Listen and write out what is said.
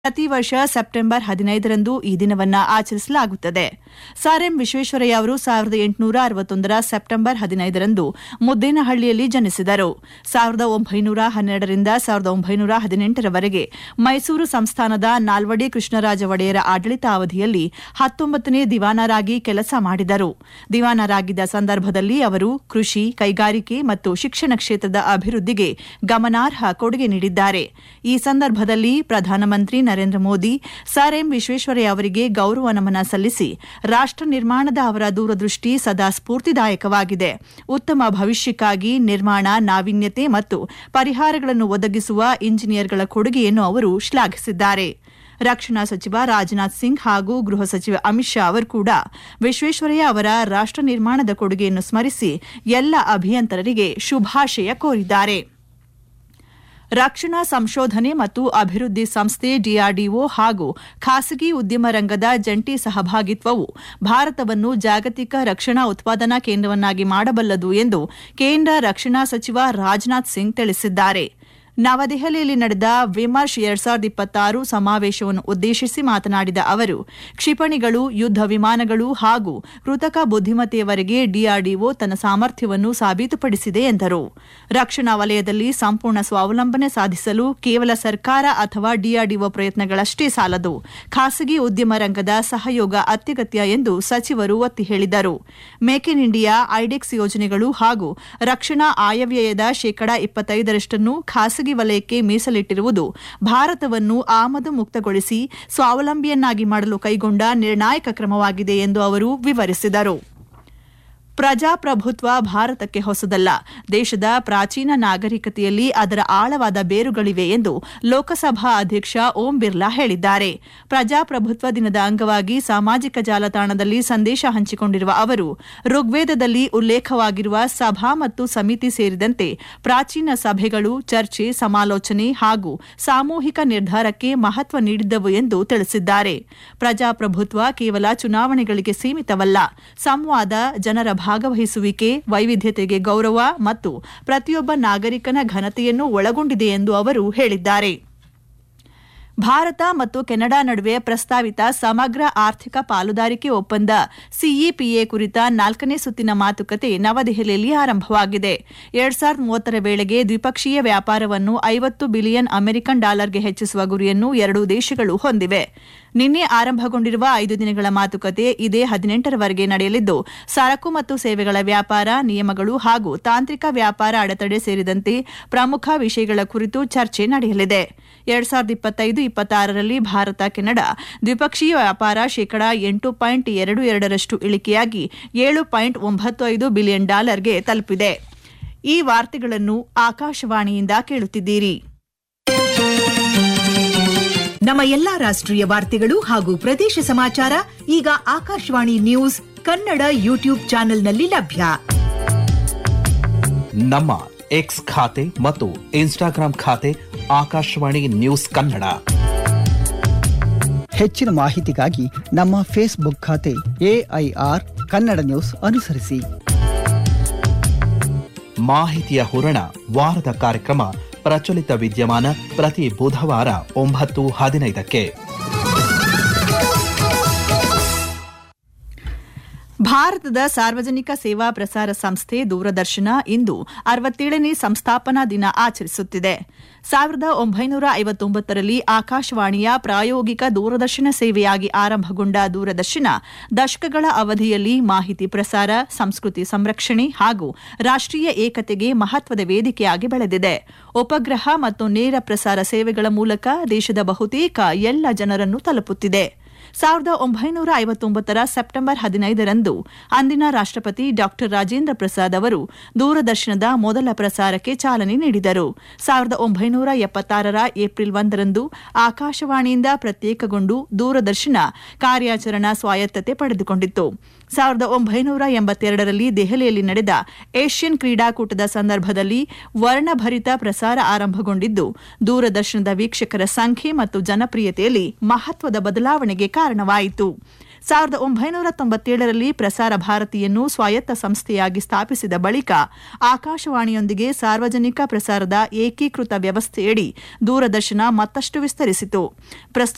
ಪ್ರತಿ ವರ್ಷ ಸೆಪ್ಟೆಂಬರ್ ಹದಿನೈದರಂದು ಈ ದಿನವನ್ನ ಆಚರಿಸಲಾಗುತ್ತದೆ ಸರ್ ಎಂ ವಿಶ್ವೇಶ್ವರಯ್ಯ ಅವರು ಸಾವಿರದ ಎಂಟುನೂರ ಅರವತ್ತೊಂದರ ಸೆಪ್ಟೆಂಬರ್ ಹದಿನೈದರಂದು ಮುದ್ದೇನಹಳ್ಳಿಯಲ್ಲಿ ಜನಿಸಿದರು ಸಾವಿರದ ಒಂಬೈನೂರ ಹನ್ನೆರಡರಿಂದ ಸಾವಿರದ ಒಂಬೈನೂರ ಹದಿನೆಂಟರವರೆಗೆ ಮೈಸೂರು ಸಂಸ್ಥಾನದ ನಾಲ್ವಡಿ ಕೃಷ್ಣರಾಜ ಒಡೆಯರ ಆಡಳಿತಾವಧಿಯಲ್ಲಿ ಹತ್ತೊಂಬತ್ತನೇ ದಿವಾನರಾಗಿ ಕೆಲಸ ಮಾಡಿದರು ದಿವಾನರಾಗಿದ್ದ ಸಂದರ್ಭದಲ್ಲಿ ಅವರು ಕೃಷಿ ಕೈಗಾರಿಕೆ ಮತ್ತು ಶಿಕ್ಷಣ ಕ್ಷೇತ್ರದ ಅಭಿವೃದ್ಧಿಗೆ ಗಮನಾರ್ಹ ಕೊಡುಗೆ ನೀಡಿದ್ದಾರೆ ಈ ಸಂದರ್ಭದಲ್ಲಿ ಪ್ರಧಾನಮಂತ್ರಿ ನರೇಂದ್ರ ಮೋದಿ ಸರ್ ಎಂ ವಿಶ್ವೇಶ್ವರಯ್ಯ ಅವರಿಗೆ ಗೌರವ ನಮನ ಸಲ್ಲಿಸಿ ರಾಷ್ಟ್ರ ನಿರ್ಮಾಣದ ಅವರ ದೂರದೃಷ್ಟಿ ಸದಾ ಸ್ಫೂರ್ತಿದಾಯಕವಾಗಿದೆ ಉತ್ತಮ ಭವಿಷ್ಯಕ್ಕಾಗಿ ನಿರ್ಮಾಣ ನಾವೀನ್ಯತೆ ಮತ್ತು ಪರಿಹಾರಗಳನ್ನು ಒದಗಿಸುವ ಇಂಜಿನಿಯರ್ಗಳ ಕೊಡುಗೆಯನ್ನು ಅವರು ಶ್ಲಾಘಿಸಿದ್ದಾರೆ ರಕ್ಷಣಾ ಸಚಿವ ರಾಜನಾಥ್ ಸಿಂಗ್ ಹಾಗೂ ಗೃಹ ಸಚಿವ ಅಮಿತ್ ಶಾ ಅವರು ಕೂಡ ವಿಶ್ವೇಶ್ವರಯ್ಯ ಅವರ ರಾಷ್ಟ್ರ ನಿರ್ಮಾಣದ ಕೊಡುಗೆಯನ್ನು ಸ್ಮರಿಸಿ ಎಲ್ಲ ಅಭಿಯಂತರರಿಗೆ ಶುಭಾಶಯ ಕೋರಿದ್ದಾರೆ ರಕ್ಷಣಾ ಸಂಶೋಧನೆ ಮತ್ತು ಅಭಿವೃದ್ಧಿ ಸಂಸ್ಥೆ ಡಿಆರ್ಡಿಒ ಹಾಗೂ ಖಾಸಗಿ ಉದ್ಯಮ ರಂಗದ ಜಂಟಿ ಸಹಭಾಗಿತ್ವವು ಭಾರತವನ್ನು ಜಾಗತಿಕ ರಕ್ಷಣಾ ಉತ್ಪಾದನಾ ಕೇಂದ್ರವನ್ನಾಗಿ ಮಾಡಬಲ್ಲದು ಎಂದು ಕೇಂದ್ರ ರಕ್ಷಣಾ ಸಚಿವ ರಾಜನಾಥ್ ಸಿಂಗ್ ತಿಳಿಸಿದ್ದಾರೆ ನವದೆಹಲಿಯಲ್ಲಿ ನಡೆದ ವಿಮರ್ಶ್ ಎರಡ್ ಸಾವಿರದ ಇಪ್ಪತ್ತಾರು ಸಮಾವೇಶವನ್ನು ಉದ್ದೇಶಿಸಿ ಮಾತನಾಡಿದ ಅವರು ಕ್ಷಿಪಣಿಗಳು ಯುದ್ಧ ವಿಮಾನಗಳು ಹಾಗೂ ಕೃತಕ ಬುದ್ದಿಮತ್ತೆಯವರೆಗೆ ಡಿಆರ್ಡಿಒ ತನ್ನ ಸಾಮರ್ಥ್ಯವನ್ನು ಸಾಬೀತುಪಡಿಸಿದೆ ಎಂದರು ರಕ್ಷಣಾ ವಲಯದಲ್ಲಿ ಸಂಪೂರ್ಣ ಸ್ವಾವಲಂಬನೆ ಸಾಧಿಸಲು ಕೇವಲ ಸರ್ಕಾರ ಅಥವಾ ಡಿಆರ್ಡಿಒ ಪ್ರಯತ್ನಗಳಷ್ಟೇ ಸಾಲದು ಖಾಸಗಿ ಉದ್ಯಮ ರಂಗದ ಸಹಯೋಗ ಅತ್ಯಗತ್ಯ ಎಂದು ಸಚಿವರು ಒತ್ತಿ ಹೇಳಿದರು ಮೇಕ್ ಇನ್ ಇಂಡಿಯಾ ಐಡೆಕ್ಸ್ ಯೋಜನೆಗಳು ಹಾಗೂ ರಕ್ಷಣಾ ಆಯವ್ಯಯದ ಶೇಕಡಾ ಇಪ್ಪತ್ತೈದರಷ್ಟನ್ನು ಖಾಸಗಿ ವಲಯಕ್ಕೆ ಮೀಸಲಿಟ್ಟಿರುವುದು ಭಾರತವನ್ನು ಆಮದು ಮುಕ್ತಗೊಳಿಸಿ ಸ್ವಾವಲಂಬಿಯನ್ನಾಗಿ ಮಾಡಲು ಕೈಗೊಂಡ ನಿರ್ಣಾಯಕ ಕ್ರಮವಾಗಿದೆ ಎಂದು ಅವರು ವಿವರಿಸಿದರು ಪ್ರಜಾಪ್ರಭುತ್ವ ಭಾರತಕ್ಕೆ ಹೊಸದಲ್ಲ ದೇಶದ ಪ್ರಾಚೀನ ನಾಗರಿಕತೆಯಲ್ಲಿ ಅದರ ಆಳವಾದ ಬೇರುಗಳಿವೆ ಎಂದು ಲೋಕಸಭಾ ಅಧ್ಯಕ್ಷ ಓಂ ಬಿರ್ಲಾ ಹೇಳಿದ್ದಾರೆ ಪ್ರಜಾಪ್ರಭುತ್ವ ದಿನದ ಅಂಗವಾಗಿ ಸಾಮಾಜಿಕ ಜಾಲತಾಣದಲ್ಲಿ ಸಂದೇಶ ಹಂಚಿಕೊಂಡಿರುವ ಅವರು ಋಗ್ವೇದದಲ್ಲಿ ಉಲ್ಲೇಖವಾಗಿರುವ ಸಭಾ ಮತ್ತು ಸಮಿತಿ ಸೇರಿದಂತೆ ಪ್ರಾಚೀನ ಸಭೆಗಳು ಚರ್ಚೆ ಸಮಾಲೋಚನೆ ಹಾಗೂ ಸಾಮೂಹಿಕ ನಿರ್ಧಾರಕ್ಕೆ ಮಹತ್ವ ನೀಡಿದ್ದವು ಎಂದು ತಿಳಿಸಿದ್ದಾರೆ ಪ್ರಜಾಪ್ರಭುತ್ವ ಕೇವಲ ಚುನಾವಣೆಗಳಿಗೆ ಸೀಮಿತವಲ್ಲ ಸಂವಾದ ಜನರ ಭಾಗವಹಿಸುವಿಕೆ ವೈವಿಧ್ಯತೆಗೆ ಗೌರವ ಮತ್ತು ಪ್ರತಿಯೊಬ್ಬ ನಾಗರಿಕನ ಘನತೆಯನ್ನು ಒಳಗೊಂಡಿದೆ ಎಂದು ಅವರು ಹೇಳಿದ್ದಾರೆ ಭಾರತ ಮತ್ತು ಕೆನಡಾ ನಡುವೆ ಪ್ರಸ್ತಾವಿತ ಸಮಗ್ರ ಆರ್ಥಿಕ ಪಾಲುದಾರಿಕೆ ಒಪ್ಪಂದ ಸಿಇಪಿಎ ಕುರಿತ ನಾಲ್ಕನೇ ಸುತ್ತಿನ ಮಾತುಕತೆ ನವದೆಹಲಿಯಲ್ಲಿ ಆರಂಭವಾಗಿದೆ ಎರಡ್ ಸಾವಿರದ ಮೂವತ್ತರ ವೇಳೆಗೆ ದ್ವಿಪಕ್ಷೀಯ ವ್ಯಾಪಾರವನ್ನು ಐವತ್ತು ಬಿಲಿಯನ್ ಅಮೆರಿಕನ್ ಡಾಲರ್ಗೆ ಹೆಚ್ಚಿಸುವ ಗುರಿಯನ್ನು ಎರಡೂ ದೇಶಗಳು ಹೊಂದಿವೆ ನಿನ್ನೆ ಆರಂಭಗೊಂಡಿರುವ ಐದು ದಿನಗಳ ಮಾತುಕತೆ ಇದೇ ಹದಿನೆಂಟರವರೆಗೆ ನಡೆಯಲಿದ್ದು ಸರಕು ಮತ್ತು ಸೇವೆಗಳ ವ್ಯಾಪಾರ ನಿಯಮಗಳು ಹಾಗೂ ತಾಂತ್ರಿಕ ವ್ಯಾಪಾರ ಅಡೆತಡೆ ಸೇರಿದಂತೆ ಪ್ರಮುಖ ವಿಷಯಗಳ ಕುರಿತು ಚರ್ಚೆ ನಡೆಯಲಿದೆ ಎರಡ್ ಸಾವಿರದ ಇಪ್ಪತ್ತೈದು ಇಪ್ಪತ್ತಾರರಲ್ಲಿ ಭಾರತ ಕೆನಡಾ ದ್ವಿಪಕ್ಷೀಯ ವ್ಯಾಪಾರ ಶೇಕಡಾ ಎಂಟು ಪಾಯಿಂಟ್ ಎರಡು ಎರಡರಷ್ಟು ಇಳಿಕೆಯಾಗಿ ಏಳು ಪಾಯಿಂಟ್ ಒಂಬತ್ತು ಐದು ಬಿಲಿಯನ್ ಡಾಲರ್ಗೆ ತಲುಪಿದೆ ಈ ವಾರ್ತೆಗಳನ್ನು ಆಕಾಶವಾಣಿಯಿಂದ ಕೇಳುತ್ತಿದ್ದೀರಿ ನಮ್ಮ ಎಲ್ಲಾ ರಾಷ್ಟ್ರೀಯ ವಾರ್ತೆಗಳು ಹಾಗೂ ಪ್ರದೇಶ ಸಮಾಚಾರ ಈಗ ಆಕಾಶವಾಣಿ ನ್ಯೂಸ್ ಕನ್ನಡ ಯೂಟ್ಯೂಬ್ ಚಾನೆಲ್ನಲ್ಲಿ ಲಭ್ಯ ನಮ್ಮ ಎಕ್ಸ್ ಖಾತೆ ಮತ್ತು ಇನ್ಸ್ಟಾಗ್ರಾಂ ಖಾತೆ ಆಕಾಶವಾಣಿ ನ್ಯೂಸ್ ಕನ್ನಡ ಹೆಚ್ಚಿನ ಮಾಹಿತಿಗಾಗಿ ನಮ್ಮ ಫೇಸ್ಬುಕ್ ಖಾತೆ ಎಐಆರ್ ಕನ್ನಡ ನ್ಯೂಸ್ ಅನುಸರಿಸಿ ಮಾಹಿತಿಯ ಹೂರಣ ವಾರದ ಕಾರ್ಯಕ್ರಮ ಪ್ರಚಲಿತ ವಿದ್ಯಮಾನ ಪ್ರತಿ ಬುಧವಾರ ಒಂಬತ್ತು ಹದಿನೈದಕ್ಕೆ ಭಾರತದ ಸಾರ್ವಜನಿಕ ಸೇವಾ ಪ್ರಸಾರ ಸಂಸ್ಥೆ ದೂರದರ್ಶನ ಇಂದು ಅರವತ್ತೇಳನೇ ಸಂಸ್ಥಾಪನಾ ದಿನ ಆಚರಿಸುತ್ತಿದೆ ಸಾವಿರದ ಒಂಬೈನೂರ ಐವತ್ತೊಂಬತ್ತರಲ್ಲಿ ಆಕಾಶವಾಣಿಯ ಪ್ರಾಯೋಗಿಕ ದೂರದರ್ಶನ ಸೇವೆಯಾಗಿ ಆರಂಭಗೊಂಡ ದೂರದರ್ಶನ ದಶಕಗಳ ಅವಧಿಯಲ್ಲಿ ಮಾಹಿತಿ ಪ್ರಸಾರ ಸಂಸ್ಕೃತಿ ಸಂರಕ್ಷಣೆ ಹಾಗೂ ರಾಷ್ಟ್ರೀಯ ಏಕತೆಗೆ ಮಹತ್ವದ ವೇದಿಕೆಯಾಗಿ ಬೆಳೆದಿದೆ ಉಪಗ್ರಹ ಮತ್ತು ನೇರ ಪ್ರಸಾರ ಸೇವೆಗಳ ಮೂಲಕ ದೇಶದ ಬಹುತೇಕ ಎಲ್ಲ ಜನರನ್ನು ತಲುಪುತ್ತಿದೆ ಸಾವಿರದ ಒಂಬೈನೂರ ಐವತ್ತೊಂಬತ್ತರ ಸೆಪ್ಟೆಂಬರ್ ಹದಿನೈದರಂದು ಅಂದಿನ ರಾಷ್ಟ್ರಪತಿ ಡಾ ರಾಜೇಂದ್ರ ಪ್ರಸಾದ್ ಅವರು ದೂರದರ್ಶನದ ಮೊದಲ ಪ್ರಸಾರಕ್ಕೆ ಚಾಲನೆ ನೀಡಿದರು ಸಾವಿರದ ಒಂಬೈನೂರ ಎಪ್ಪತ್ತಾರರ ಏಪ್ರಿಲ್ ಒಂದರಂದು ಆಕಾಶವಾಣಿಯಿಂದ ಪ್ರತ್ಯೇಕಗೊಂಡು ದೂರದರ್ಶನ ಕಾರ್ಯಾಚರಣಾ ಸ್ವಾಯತ್ತತೆ ಪಡೆದುಕೊಂಡಿತ್ತು ಸಾವಿರದ ಒಂಬೈನೂರ ಎಂಬತ್ತೆರಡರಲ್ಲಿ ದೆಹಲಿಯಲ್ಲಿ ನಡೆದ ಏಷ್ಯನ್ ಕ್ರೀಡಾಕೂಟದ ಸಂದರ್ಭದಲ್ಲಿ ವರ್ಣಭರಿತ ಪ್ರಸಾರ ಆರಂಭಗೊಂಡಿದ್ದು ದೂರದರ್ಶನದ ವೀಕ್ಷಕರ ಸಂಖ್ಯೆ ಮತ್ತು ಜನಪ್ರಿಯತೆಯಲ್ಲಿ ಮಹತ್ವದ ಬದಲಾವಣೆಗೆ ಕಾರಣವಾಯಿತು ಸಾವಿರದ ಒಂಬೈನೂರ ತೊಂಬತ್ತೇಳರಲ್ಲಿ ಪ್ರಸಾರ ಭಾರತಿಯನ್ನು ಸ್ವಾಯತ್ತ ಸಂಸ್ಥೆಯಾಗಿ ಸ್ಥಾಪಿಸಿದ ಬಳಿಕ ಆಕಾಶವಾಣಿಯೊಂದಿಗೆ ಸಾರ್ವಜನಿಕ ಪ್ರಸಾರದ ಏಕೀಕೃತ ವ್ಯವಸ್ಥೆಯಡಿ ದೂರದರ್ಶನ ಮತ್ತಷ್ಟು ವಿಸ್ತರಿಸಿತು ಪ್ರಸ್ತುತ